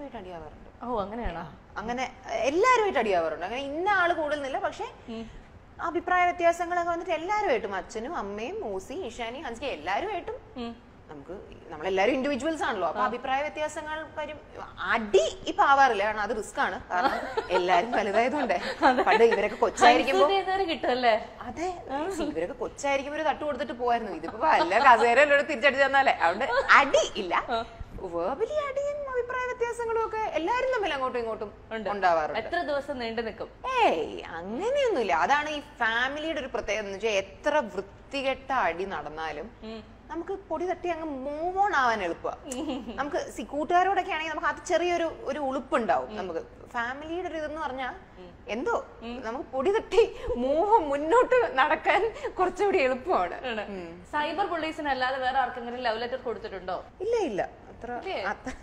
എല്ലാവരുമായിട്ട് അടിയാവാറുണ്ട് ഓ അങ്ങനെയാണോ അങ്ങനെ എല്ലാവരുമായിട്ട് അടിയാവാറുണ്ട് അങ്ങനെ ഇന്ന ആള് കൂടുതലില്ല പക്ഷെ അഭിപ്രായ വ്യത്യാസങ്ങളൊക്കെ വന്നിട്ട് എല്ലാവരുമായിട്ടും അച്ഛനും അമ്മയും മൂസി ഇഷാനി ഹൻസ്കി എല്ലാവരുമായിട്ടും ഉം. നമുക്ക് നമ്മളെല്ലാവരും ഇൻഡിവിജ്വൽസ് ആണല്ലോ അപ്പൊ അഭിപ്രായ വ്യത്യാസങ്ങൾ വരും അടി ഇപ്പൊ ആവാറില്ല കാരണം അത് റിസ്ക് ആണ് കാരണം എല്ലാരും വലുതായതുകൊണ്ട് പണ്ട് ഇവരൊക്കെ കൊച്ചായിരിക്കുമ്പോ കൺസൾട്ട് ചെയ്യുന്നവര് കിട്ടുമല്ലേ അതെ ഇവരൊക്കെ കൊച്ചായിരിക്കുമ്പോ ഒരു തട്ട് കൊടുത്തിട്ട് പോവായിരുന്നു ഇതിപ്പോ വല്ല കസേര എന്നോട് തിരിച്ചടിച്ചു തന്നാലേ അതുകൊണ്ട് അടി ഇല്ല വേർബലി അടിയും അഭിപ്രായ വ്യത്യാസങ്ങളും ഒക്കെ എല്ലാരും തമ്മിൽ അങ്ങോട്ടും ഇങ്ങോട്ടും ഉണ്ടാവാറുണ്ട് എത്ര ദിവസം നീണ്ടു നിൽക്കും ഏയ് അങ്ങനെയൊന്നുമില്ല അതാണ് ഈ ഫാമിലിയുടെ ഒരു പ്രത്യേകത എന്ന് വെച്ചാൽ എത്ര വൃത്തികെട്ട അടി നടന്നാലും നമുക്ക് പൊടി തട്ടി അങ്ങ് മൂവ് ഓൺ ആവാൻ എളുപ്പമാണ് നമുക്ക് സി കൂട്ടുകാരോടൊക്കെ ആണെങ്കിൽ നമുക്ക് അത് ചെറിയൊരു ഒരു ഉളുപ്പുണ്ടാവും നമുക്ക് ഫാമിലിയുടെ ഒരു ഇതെന്ന് പറഞ്ഞാൽ എന്തോ നമുക്ക് പൊടി തട്ടി മൂവ് മുന്നോട്ട് നടക്കാൻ കുറച്ചുകൂടി എളുപ്പമാണ് ഉം. സൈബർ പോലീസിന് അല്ലാതെ വേറെ ആർക്കെങ്കിലും ലവ് ലെറ്റർ കൊടുത്തിട്ടുണ്ടോ ഇല്ല ഇല്ല അത്ര അത്ര-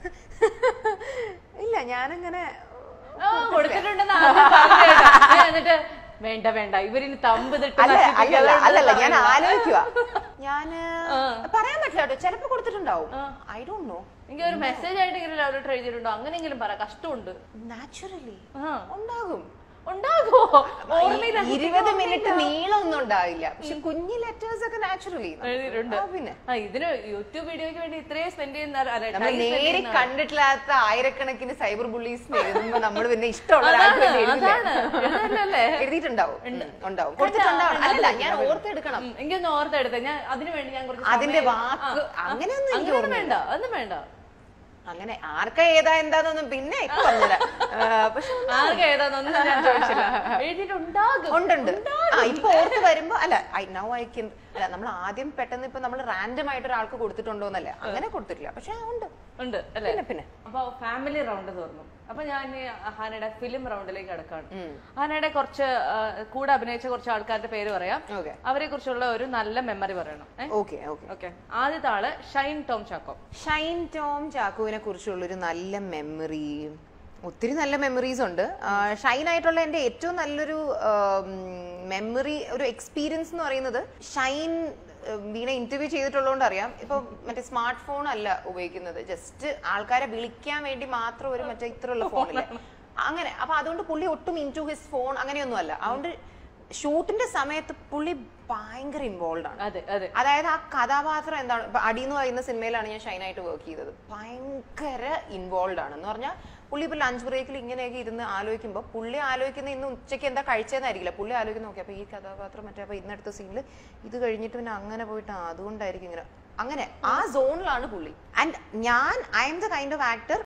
ഇല്ല ഞാനങ്ങനെ ആ, കൊടുത്തിട്ടുണ്ടെന്ന് ആദ്യം പറഞ്ഞു കേട്ടോ. ഞാൻ എന്നിട്ട് വേണ്ട വേണ്ട ഇവരിന് തമ്പ് തിട്ട് അല്ല അല്ലല്ല നശിപ്പിക്കലുണ്ടെന്ന് അല്ലല്ല ഞാൻ പറയുന്നു. ആലോചിക്കുക ഞാന് പറയാൻ പറ്റില്ല കേട്ടോ ചിലപ്പോ കൊടുത്തിട്ടുണ്ടാവും ഐ ഡോണ്ട് നോ എനിക്ക് ഒരു മെസ്സേജ് ആയിട്ടെങ്കിലും ലവ് ലെറ്റർ എഴുതിയിട്ടുണ്ടോ അങ്ങനെയെങ്കിലും പറ കഷ്ടമുണ്ട് നാച്ചുറലി ആ ഉണ്ടാകും ഉണ്ടാകോ ഓർമ്മയില്ല ഇരുപത് മിനിറ്റ് നീളമൊന്നും ഉണ്ടാവില്ല പക്ഷെ കുഞ്ഞു ലെറ്റേഴ്സ് ഒക്കെ നാച്ചുറലി എഴുതിയിട്ടുണ്ട് പിന്നെ ആ ഇതിന് യൂട്യൂബ് വീഡിയോയ്ക്ക് വേണ്ടി ഇത്രയും സ്പെൻഡ് ചെയ്യുന്ന അല്ല, നമ്മൾ time spend നേരെ ചെയ്യുന്ന- കണ്ടിട്ടില്ലാത്ത ആയിരക്കണക്കിന് സൈബർ ബുള്ളീസ് എഴുതുമ്പോ നമ്മൾ പിന്നെ ഇഷ്ടമുള്ള ഒരാൾക്ക് അതാണ്, വേണ്ടി എഴുതില്ലേ? അതാണ്. എഴുതല്ലേ? എഴുതിയിട്ടുണ്ടാവും ഉം, ഉണ്ടാവും കൊടുത്തിട്ടുണ്ടാവും അല്ലല്ല ഞാൻ ഓർത്തെടുക്കണം ഉം, എനിക്കൊന്ന് ഓർത്തെടുത്ത ഞാൻ അതിനു വേണ്ടി ഞാൻ കുറച്ച് അതിന്റെ സമയം- വാക്ക് ആ, ആ, അങ്ങനെയൊന്നും എനിക്ക് അങ്ങനെയൊന്നും വേണ്ട അതൊന്നും വേണ്ട അങ്ങനെ ആർക്കാ ഏതാ എന്താന്നൊന്നും പിന്നെ ഇപ്പൊ പറഞ്ഞുതരാം ആ, പക്ഷെ ആർക്കും ഏതാന്നൊന്നും ഞാൻ ചോദിച്ചില്ല എഴുതിയിട്ടുണ്ടാകും ഉണ്ടുണ്ട് ആ ഇപ്പൊ ഓർത്ത് വരുമ്പോ അല്ല ഐ നൗ ഐ കെൻ അല്ല നമ്മൾ ആദ്യം പെട്ടെന്ന് ഇപ്പൊ നമ്മൾ റാൻഡം ആയിട്ട് ഒരാൾക്ക് കൊടുത്തിട്ടുണ്ടോ എന്നല്ല അങ്ങനെ കൊടുത്തിട്ടില്ല പക്ഷെ ഉണ്ട് ഉണ്ട് അല്ലേ പിന്നെ പിന്നെ അപ്പൊ ഫാമിലി റൗണ്ട് തീർന്നു അപ്പൊ ഞാൻ ഇനി ഹാനയുടെ ഫിലിം റൗണ്ടിലേക്ക് കടക്കാണ് ഹാനയുടെ കുറച്ച് ആ, കൂടെ അഭിനയിച്ച കുറച്ച് ആൾക്കാരുടെ പേര് പറയാം ഓക്കെ അവരെ കുറിച്ചുള്ള ഒരു നല്ല മെമ്മറി പറയണം ഓക്കെ ഓക്കെ ഓക്കെ ആദ്യത്തെ ആള് ഷൈൻ ടോം ചാക്കോ ഷൈൻ ടോം ചാക്കുവിനെ കുറിച്ചുള്ളൊരു നല്ല മെമ്മറി ഒത്തിരി നല്ല മെമ്മറീസ് ഉണ്ട് ആ, ഷൈൻ ആയിട്ടുള്ള എൻ്റെ ഏറ്റവും നല്ലൊരു മെമ്മറി ഒരു എക്സ്പീരിയൻസ് എന്ന് പറയുന്നത് ഷൈൻ ആ, വീണ ഇന്റർവ്യൂ ചെയ്തിട്ടുള്ളതുകൊണ്ട് അറിയാം ഇപ്പൊ മറ്റേ സ്മാർട്ട് ഫോൺ അല്ല ഉപയോഗിക്കുന്നത് ജസ്റ്റ് ആൾക്കാരെ വിളിക്കാൻ വേണ്ടി മാത്രം ഒരു മറ്റേ ഇത്രയുള്ള ഫോണില്ല അങ്ങനെ അപ്പൊ അതുകൊണ്ട് പുള്ളി ഒട്ടും ഇൻ ടു ഹിസ് ഫോൺ അങ്ങനെയൊന്നും അല്ല അതുകൊണ്ട് ഷൂട്ടിന്റെ സമയത്ത് പുള്ളി ഭയങ്കര ഇൻവോൾവ് ആണ് അതെ അതെ അതായത് ആ കഥാപാത്രം എന്താണ് ഇപ്പൊ അടി എന്ന് പറയുന്ന സിനിമയിലാണ് ഞാൻ ഷൈനായിട്ട് വർക്ക് ചെയ്തത് ഭയങ്കര ഇൻവോൾവ് ആണ് എന്ന് പറഞ്ഞാൽ പുള്ളി ഇപ്പൊ ലഞ്ച് ബ്രേക്കിൽ ഇങ്ങനെയൊക്കെ ഇരുന്ന് ആലോചിക്കുമ്പോൾ പുള്ളി ആലോചിക്കുന്ന ഇന്ന് ഉച്ചയ്ക്ക് എന്താ കഴിച്ചതെന്നായിരിക്കില്ല പുള്ളി ആലോചിക്കുന്ന നോക്കി അപ്പൊ ഈ കഥാപാത്രം മറ്റേ അപ്പൊ ഇന്നടുത്ത സീനിൽ ഇത് കഴിഞ്ഞിട്ട് പിന്നെ അങ്ങനെ പോയിട്ട് ആ, അതുകൊണ്ടായിരിക്കും ഇങ്ങനെ അങ്ങനെ ആ സോണിലാണ് പുള്ളി ആൻഡ് ഞാൻ I am the kind of actor